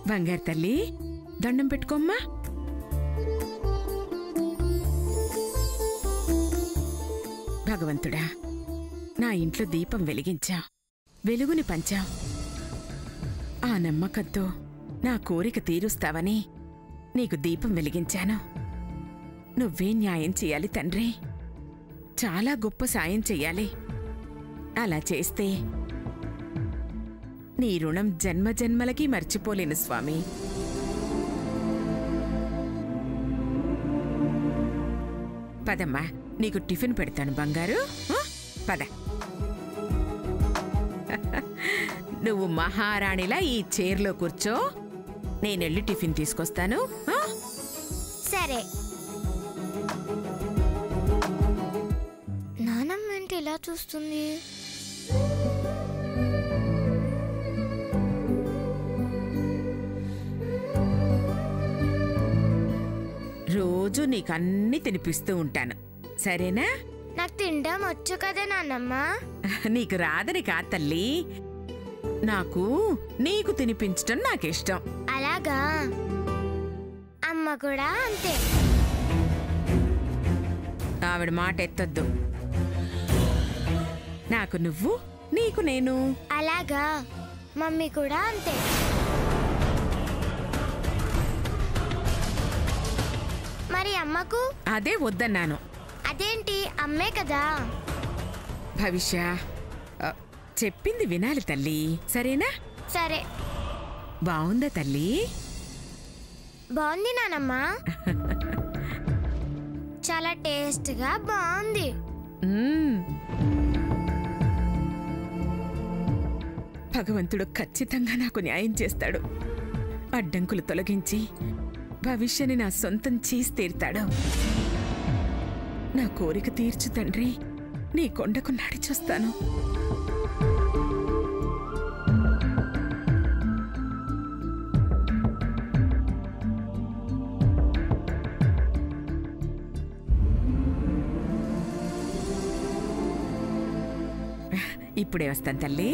బంగారు తల్లి దండం పెట్టుకోమ్మా భగవంతుడా నా ఇంట్లో దీపం వెలిగించా వెలుగుని పంచా ఆ నమ్మకంతో నా కోరిక తీరుస్తావని నీకు దీపం వెలిగించాను నువ్వే న్యాయం చేయాలి తండ్రి చాలా గొప్ప సాయం చెయ్యాలి అలా చేస్తే నీ రుణం జన్మ జన్మలకి మర్చిపోలేను స్వామి పదమ్మా నీకు టిఫిన్ పెడతాను బంగారు ఆ? పద నువ్వు మహారాణిలా ఈ చైర్లో కూర్చో నేనెళ్ళి టిఫిన్ తీసుకొస్తాను ఆ? సరే నానమ్మ ఏంటి ఇలా చూస్తుంది రోజు నీకు అన్ని తినిపిస్తూ ఉంటాను సరేనా నాకు తినడం వచ్చు కదా నాన్నమ్మ నీకు రాదని కా తల్లి నాకు నీకు తినిపించటం నాకిష్టం అలాగా అమ్మ కూడా అంతే ఆవిడ మాట ఎత్తొద్దు నాకు నువ్వు నీకు నేను అలాగా మమ్మీ కూడా అంతే మరి అమ్మకు అదే వద్దన్నాను అదేంటి అమ్మే కదా భవిష్య ఆ, చెప్పింది వినాలి తల్లి సరేనా సరే బావుందా తల్లి బాగుంది నానమ్మ చాలా టేస్ట్గా బాగుంది మ్మ్. భగవంతుడు ఖచ్చితంగా నాకు న్యాయం చేస్తాడు అడ్డంకులు తొలగించి భవిష్యని నా సొంతం చేసి తీరుతాడు నా కోరిక తీర్చు తండ్రి నీ కొండకు నడిచొస్తాను ఇప్పుడే వస్తాను తల్లి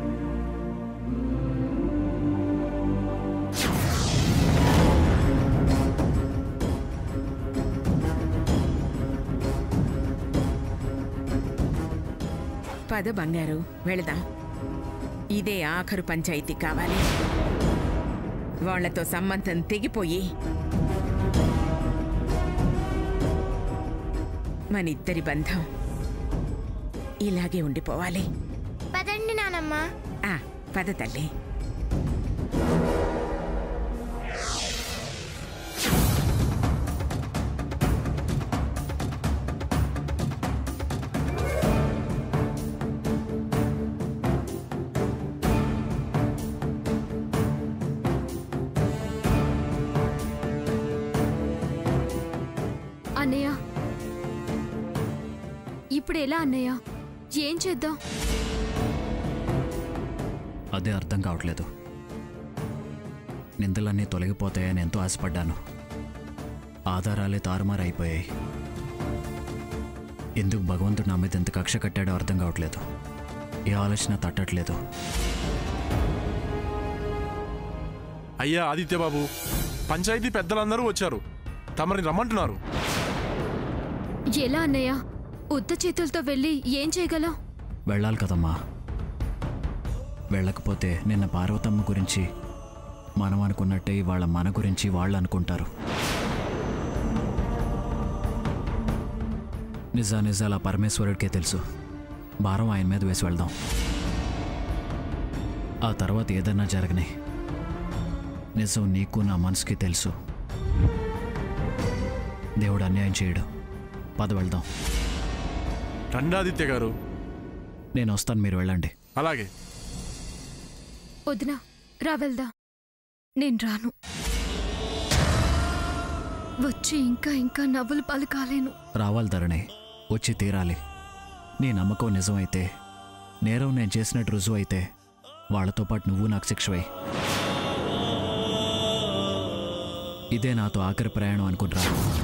పద బంగారు వెళదాం ఇదే ఆఖరు పంచాయతీ కావాలి వాళ్లతో సంబంధం తెగిపోయి మన ఇద్దరి బంధం ఇలాగే ఉండిపోవాలి పదండి నానమ్మ ఆ పద తల్లి అన్నయ్య ఇప్పుడు ఎలా అన్నయ్య ఏం చేద్దాం అదే అర్థం కావట్లేదు నిందలన్నీ తొలగిపోతాయని ఎంతో ఆశపడ్డాను ఆధారాలే తారుమారైపోయాయి ఎందుకు భగవంతుడు నా మీద ఎంత కక్ష కట్టాడో అర్థం కావట్లేదు ఏ ఆలోచన తట్టట్లేదు అయ్యా ఆదిత్యబాబు పంచాయతీ పెద్దలందరూ వచ్చారు తమరిని రమ్మంటున్నారు ఎలా అన్నయ్య ఉత్త చేతులతో వెళ్ళి ఏం చేయగలం వెళ్ళాలి కదమ్మా వెళ్ళకపోతే నిన్న పార్వతమ్మ గురించి మనం అనుకున్నట్టే ఇవాళ మన గురించి వాళ్ళు అనుకుంటారు నిజా నిజాల పరమేశ్వరుడికే తెలుసు భారం ఆయన మీద వేసి వెళ్దాం ఆ తర్వాత ఏదన్నా జరగని నిజం నీకు నా మనసుకి తెలుసు దేవుడు అన్యాయం చేయడు పద వెళ్దాం రండి ఆదిత్య గారు నేను వస్తాను మీరు వెళ్ళండి అలాగే వదినా రా వెళ్దా నేను రాను వచ్చి ఇంకా ఇంకా నవ్వులు పలకాలేను రావాలి ధరణి వచ్చి తీరాలి నీ నమ్మకం నిజమైతే నేరం నేను చేసినట్టు రుజువు అయితే వాళ్ళతో పాటు నువ్వు నాకు శిక్షవై ఇదే నాతో ఆఖరి ప్రయాణం అనుకుంటా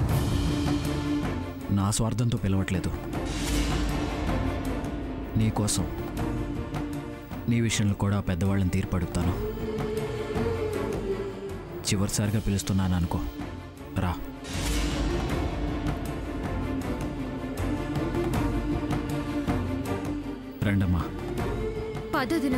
నా స్వార్థంతో పిలవట్లేదు నీకోసం నీ విషయంలో కూడా పెద్దవాళ్ళని తీర్పడుతాను చివరిసారిగా పిలుస్తున్నాను అనుకో రా రండమ్మా పదదినా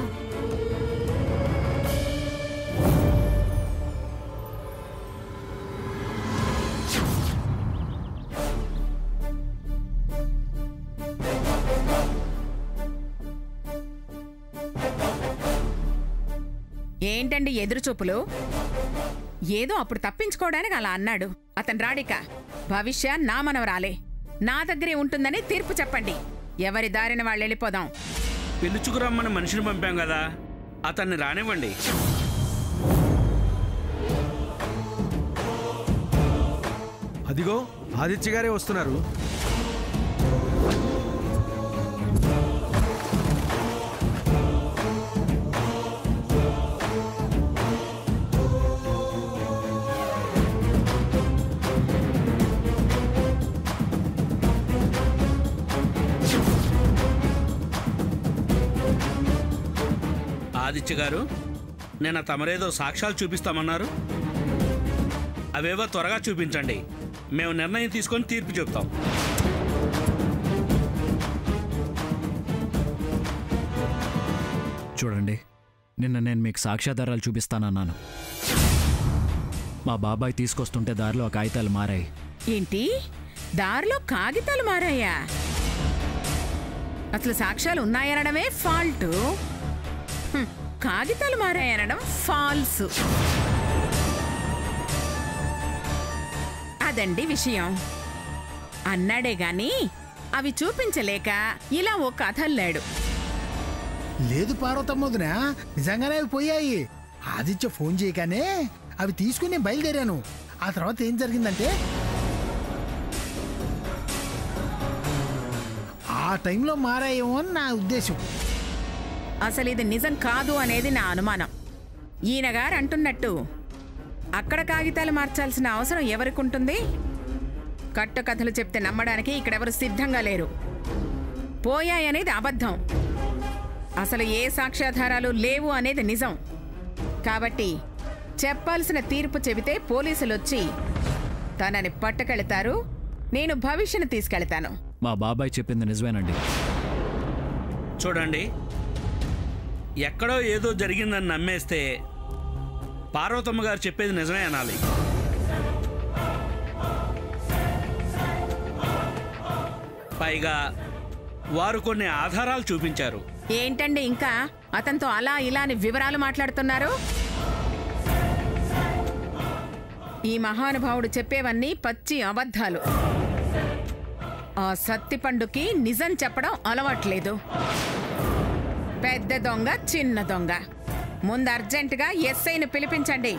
ఏంటండి ఎదురుచూపులు ఏదో అప్పుడు తప్పించుకోవడానికి అలా అన్నాడు అతను రాడిక భవిష్య నా మనవరాలే నా దగ్గరే ఉంటుందని తీర్పు చెప్పండి ఎవరి దారిన వాళ్ళు వెళ్ళిపోదాం పిలుచుకురమ్మని మనిషిని పంపాం కదా అతన్ని రానివ్వండి అదిగో ఆదిత్య గారే వస్తున్నారు ఆదిత్య గారు నిన్న తమరేదో సాక్ష్యాలు చూపిస్తామన్నారు అవేవో త్వరగా చూపించండి మేము నిర్ణయం తీసుకొని తీర్పు చెప్తాం చూడండి నిన్న నేను మీకు సాక్ష్యాధారాలు చూపిస్తానన్నాను మా బాబాయ్ తీసుకొస్తుంటే దారిలో ఆ కాగితాలు మారాయి ఏంటి దారిలో కాగితాలు మారాయా అసలు సాక్ష్యాలు ఉన్నాయనడమే ఫాల్ట్ హ్మ్, కాగితాలు మారాయనడం ఫాల్స్ అదండి విషయం అన్నాడే గాని అవి చూపించలేక ఇలా ఓ కథ అల్లాడు లేదు పార్వతమ్మ వదిన నిజంగానే అవి పోయాయి ఆదిత్య ఫోన్ చేయగానే అవి తీసుకుని నేను బయలుదేరాను ఆ తర్వాత ఏం జరిగిందంటే ఆ టైంలో మారాయేమో అని నా ఉద్దేశం అసలు ఇది నిజం కాదు అనేది నా అనుమానం ఈయన గారు అంటున్నట్టు అక్కడ కాగితాలు మార్చాల్సిన అవసరం ఎవరికి ఉంటుంది కట్టు కథలు చెప్తే నమ్మడానికి ఇక్కడెవరు సిద్ధంగా లేరు పోయాయనేది అబద్ధం అసలు ఏ సాక్ష్యాధారాలు లేవు అనేది నిజం కాబట్టి చెప్పాల్సిన తీర్పు చెబితే పోలీసులు వచ్చి తనని పట్టుకెళ్తారు నేను భవిష్యను తీసుకెళ్తాను మా బాబాయ్ చెప్పింది నిజమేనండి చూడండి ఎక్కడో ఏదో జరిగిందని నమ్మేస్తే పార్వతమ్మ గారు చెప్పేది నిజమే అనాలి పైగా వారు కొన్ని ఆధారాలు చూపించారు ఏంటండి ఇంకా అతనితో అలా ఇలా అని వివరాలు మాట్లాడుతున్నారు ఈ మహానుభావుడు చెప్పేవన్నీ పచ్చి అబద్ధాలు ఆ సత్తిపండుకి నిజం చెప్పడం అలవాట్లేదు పెద్ద దొంగ చిన్న దొంగ ముందు అర్జెంటుగా ఎస్ఐని పిలిపించండి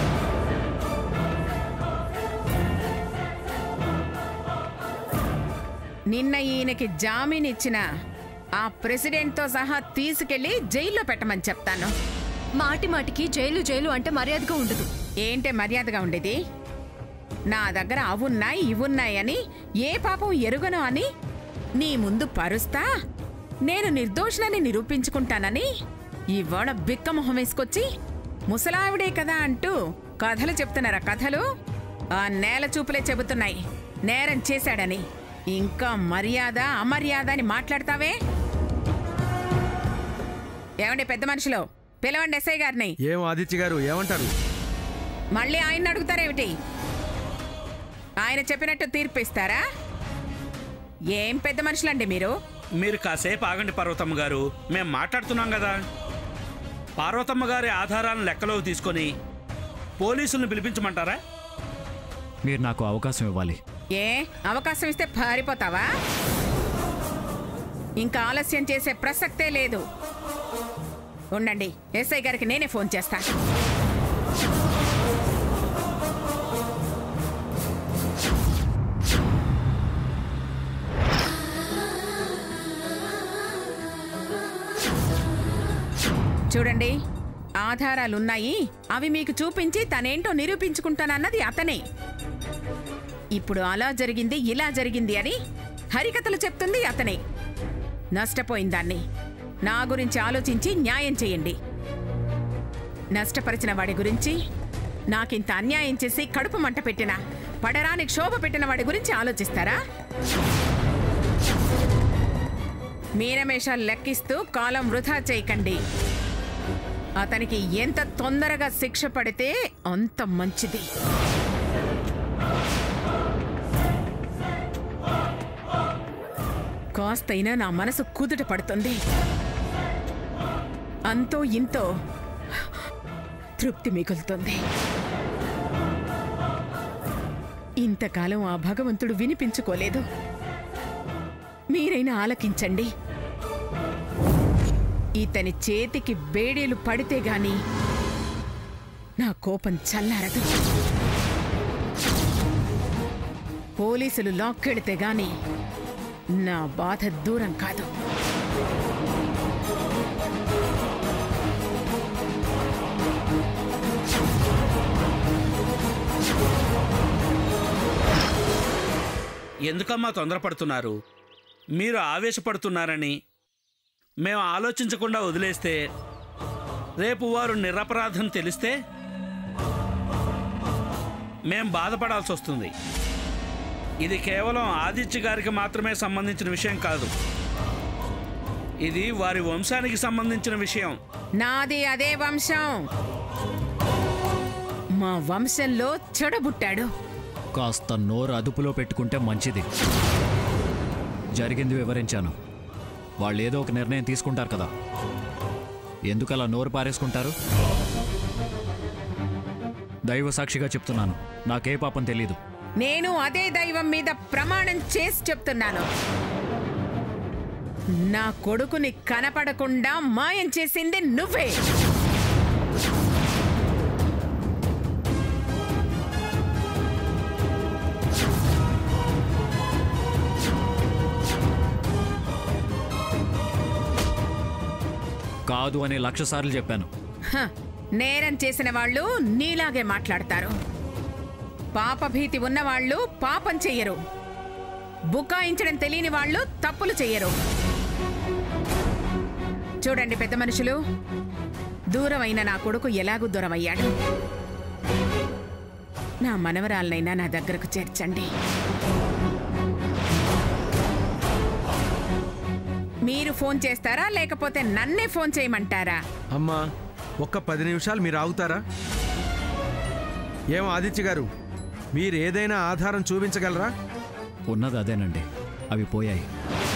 నిన్న ఈయనకి జామీన్ ఇచ్చిన ఆ ప్రెసిడెంట్తో సహా తీసుకెళ్లి జైల్లో పెట్టమని చెప్తాను మాటి మాటికి జైలు జైలు అంటే మర్యాదగా ఉండదు ఏంటే మర్యాదగా ఉండేది నా దగ్గర అవున్నాయి ఇవున్నాయి అని ఏ పాపం ఎరుగను అని నీ ముందు పరుస్తా నేను నిర్దోషులని నిరూపించుకుంటానని ఇవాళ బిక్క మొహం వేసుకొచ్చి ముసలావిడే కదా అంటూ కథలు చెప్తున్నారా కథలు ఆ నేల చూపులే చెబుతున్నాయి నేరం చేశాడని ఇంకా మర్యాద అమర్యాద అని మాట్లాడతావే ఏమండి పెద్ద మనుషులు పిలవండి ఎస్ఐ గారిని ఏం ఆదిత్య గారు ఏమంటారు మళ్ళీ ఆయన అడుగుతారేమిటి ఆయన చెప్పినట్టు తీర్పు ఇస్తారా ఏం పెద్ద మనుషులండి మీరు మీరు కాసేపు ఆగండి పార్వతమ్మ గారు మేము మాట్లాడుతున్నాం కదా పార్వతమ్మ గారి ఆధారాలను లెక్కలోకి తీసుకొని పోలీసులను పిలిపించమంటారా మీరు నాకు అవకాశం ఇవ్వాలి ఏ అవకాశం ఇస్తే పారిపోతావా ఇంకా ఆలస్యం చేసే ప్రసక్తే లేదు ఉండండి ఎస్ఐ గారికి నేనే ఫోన్ చేస్తా చూడండి ఆధారాలున్నాయి అవి మీకు చూపించి తనేంటో నిరూపించుకుంటానన్నది అతనే ఇప్పుడు అలా జరిగింది ఇలా జరిగింది అని హరికథలు చెప్తుంది అతనే నష్టపోయిందాన్ని నా గురించి ఆలోచించి న్యాయం చేయండి నష్టపరిచిన వాడి గురించి నాకింత అన్యాయం చేసి కడుపు మంట పెట్టిన పడరానికి శోభ పెట్టిన వాడి గురించి ఆలోచిస్తారా మీనమేషాలు లెక్కిస్తూ కాలం వృధా చేయకండి అతనికి ఎంత తొందరగా శిక్ష పడితే అంత మంచిది కాస్తైనా నా మనసు కుదుట పడుతుంది అంతో ఇంతో తృప్తి మిగులుతుంది ఇంతకాలం ఆ భగవంతుడు వినిపించుకోలేదు మీరైనా ఆలకించండి ఇతని చేతికి బేడీలు పడితే గాని నా కోపం చల్లారదు పోలీసులు లాక్కెడితే గాని నా బాధ దూరం కాదు ఎందుకమ్మా తొందరపడుతున్నారు మీరు ఆవేశపడుతున్నారని మేము ఆలోచించకుండా వదిలేస్తే రేపు వారు నిరపరాధం తెలిస్తే మేం బాధపడాల్సి వస్తుంది ఇది కేవలం ఆదిత్య గారికి మాత్రమే సంబంధించిన విషయం కాదు ఇది వారి వంశానికి సంబంధించిన విషయం నాది అదే వంశం మా వంశంలో చెడబుట్టాడు కాస్త నోరు అదుపులో పెట్టుకుంటే మంచిది జరిగింది వివరించాను వాళ్ళు ఏదో ఒక నిర్ణయం తీసుకుంటారు కదా ఎందుకలా నోరు పారేసుకుంటారు దైవ సాక్షిగా చెప్తున్నాను నాకే పాపం తెలీదు నేను అదే దైవం మీద ప్రమాణం చేసి చెప్తున్నాను నా కొడుకుని కనపడకుండా మాయం చేసింది నువ్వే కాదు అని లక్ష సార్లు చెప్పాను హ, నేరం చేసిన వాళ్ళు నీలాగే మాట్లాడతారు పాపభీతి ఉన్నవాళ్ళు పాపం చెయ్యరు బుకాయించడం తెలియని వాళ్ళు తప్పులు చెయ్యరు చూడండి పెద్ద మనుషులు దూరమైన నా కొడుకు ఎలాగూ దూరమయ్యాడు నా మనవరాలనైనా నా దగ్గరకు చేర్చండి మీరు ఫోన్ చేస్తారా లేకపోతే నన్నే ఫోన్ చేయమంటారా అమ్మా ఒక్క పది నిమిషాలు మీరు ఆగుతారా ఏం ఆదిత్య గారు మీరు ఏదైనా ఆధారం చూపించగలరా ఉన్నది అదేనండి అవి పోయాయి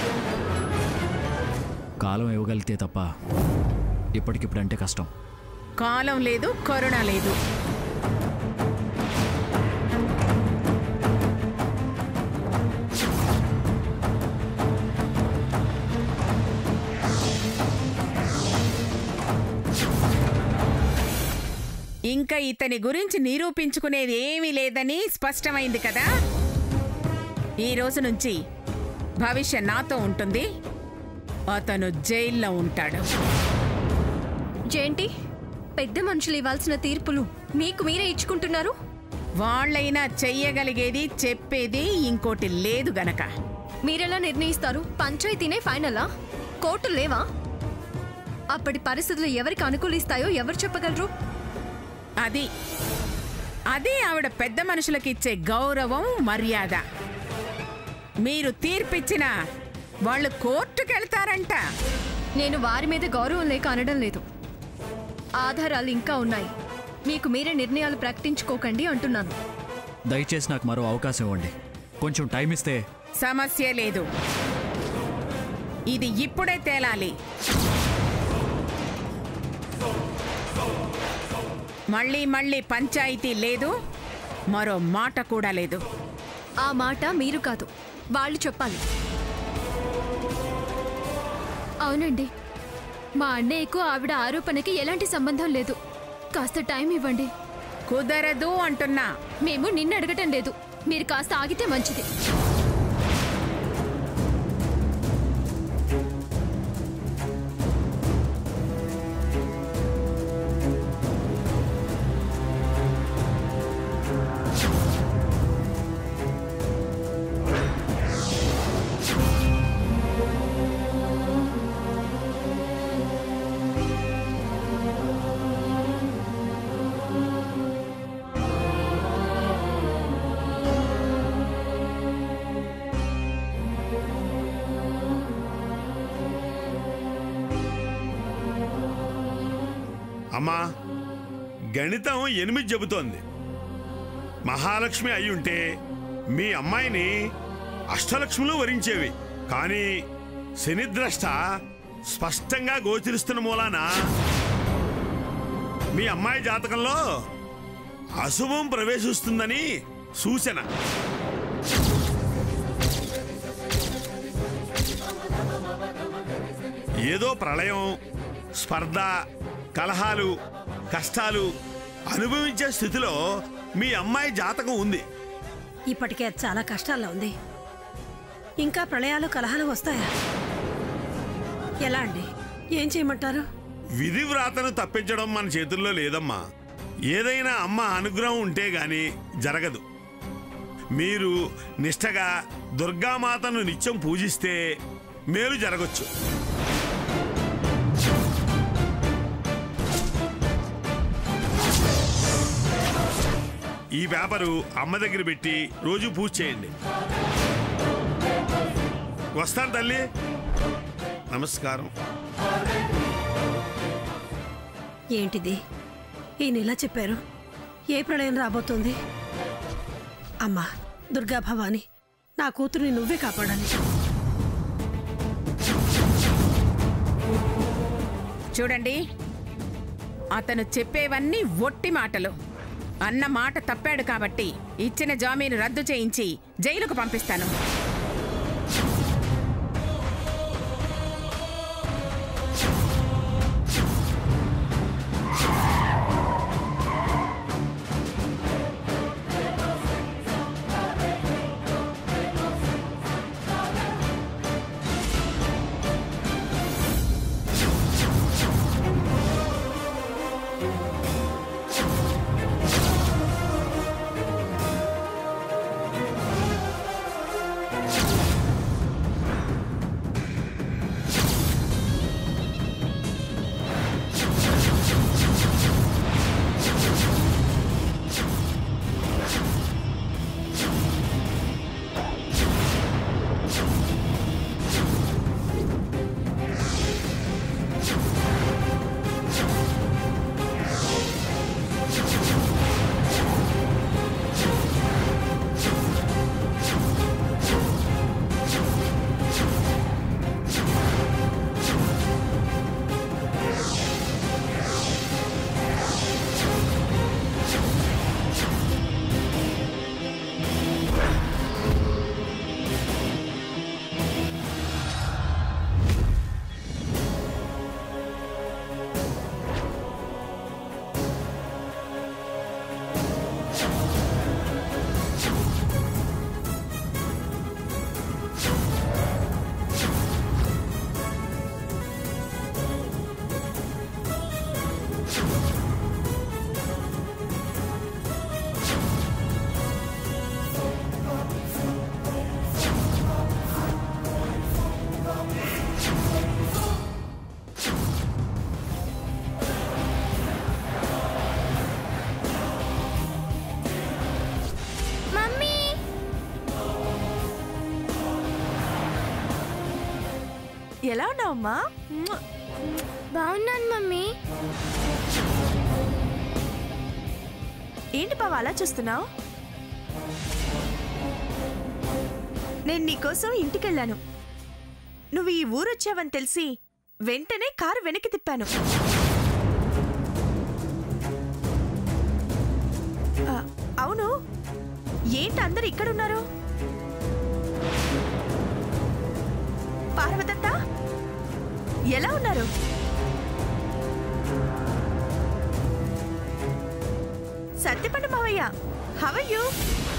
కాలం ఇవ్వగలిగితే తప్ప ఇప్పటికిప్పుడు అంటే కష్టం కాలం లేదు కరుణ లేదు ఇంకా ఇతని గురించి నిరూపించుకునేది ఏమీ లేదని స్పష్టమైంది కదా ఈ రోజు నుంచి భవిష్య నాతో ఉంటుంది అతను జైల్లో ఉంటాడు జేంటి పెద్ద మనుషులు ఇవ్వాల్సిన తీర్పులు మీకు మీరే ఇచ్చుకుంటున్నారు వాళ్ళైనా చెయ్యగలిగేది చెప్పేది ఇంకోటి లేదు గనక మీరెలా నిర్ణయిస్తారు పంచాయతీనే ఫైనలా కోర్టు లేవా అప్పటి పరిస్థితులు ఎవరికి అనుకూలిస్తాయో ఎవరు చెప్పగలరు అది అది ఆవిడ పెద్ద మనుషులకు ఇచ్చే గౌరవం మర్యాద మీరు తీర్పిచ్చిన వాళ్ళు కోర్టుకెళ్తారంట నేను వారి మీద గౌరవం లేక అనడం లేదు ఆధారాలు ఇంకా ఉన్నాయి మీకు మీరే నిర్ణయాలు ప్రకటించుకోకండి అంటున్నాను దయచేసి నాకు మరో అవకాశం ఇవ్వండి కొంచెం టైం ఇస్తే సమస్య లేదు ఇది ఇప్పుడే తేలాలి మళ్ళీ మళ్ళీ పంచాయతీ లేదు మరో మాట కూడా లేదు ఆ మాట మీరు కాదు వాళ్ళు చెప్పాలి అవునండి మా అన్నయ్యకు ఆవిడ ఆరోపణకి ఎలాంటి సంబంధం లేదు కాస్త టైం ఇవ్వండి కుదరదు అంటున్నా మేము నిన్ను అడగటం లేదు మీరు కాస్త ఆగితే మంచిది అమ్మా గణితం ఎనిమిది చెబుతోంది మహాలక్ష్మి అయ్యుంటే మీ అమ్మాయిని అష్టలక్ష్ములు వరించేవి కానీ శనిద్రష్ట స్పష్టంగా గోచరిస్తున్న మూలాన మీ అమ్మాయి జాతకంలో అశుభం ప్రవేశిస్తుందని సూచన ఏదో ప్రళయం స్పర్ధ కలహాలు కష్టాలు అనుభవించే స్థితిలో మీ అమ్మాయి జాతకం ఉంది ఇప్పటికే అది చాలా కష్టాల్లో ఉంది ఇంకా ప్రళయాలు కలహాలు వస్తాయా ఎలా అండి ఏం చేయమంటారు విధి వ్రాతను తప్పించడం మన చేతుల్లో లేదమ్మా ఏదైనా అమ్మ అనుగ్రహం ఉంటే గాని జరగదు మీరు నిష్టగా దుర్గామాతను నిత్యం పూజిస్తే మేలు జరగచ్చు ఈ పేపరు అమ్మ దగ్గర పెట్టి రోజు పూజ చేయండి వస్తాను తల్లి నమస్కారం ఏంటిది ఈయన ఇలా చెప్పారు ఏ ప్రళయం రాబోతోంది అమ్మా దుర్గా భవాని నా కూతుర్ని నువ్వే కాపాడాలి చూడండి అతను చెప్పేవన్నీ ఒట్టి మాటలు అన్న మాట తప్పాడు కాబట్టి ఇచ్చిన జామీను రద్దు చేయించి జైలుకు పంపిస్తాను మమ్మీ ఎలా ఉన్నావమ్మా బాగున్నాను మమ్మీ ఏంటి బావ అలా చూస్తున్నావు నేను నీకోసం ఇంటికెళ్ళాను నువ్వు ఈ ఊరు వచ్చావని తెలిసి వెంటనే కారు వెనక్కి తిప్పాను ఆ, అవును ఏంటి అందరు ఇక్కడున్నారు పార్వదత్త ఎలా ఉన్నారు సత్యపండు మావయ్య హవయ్యూ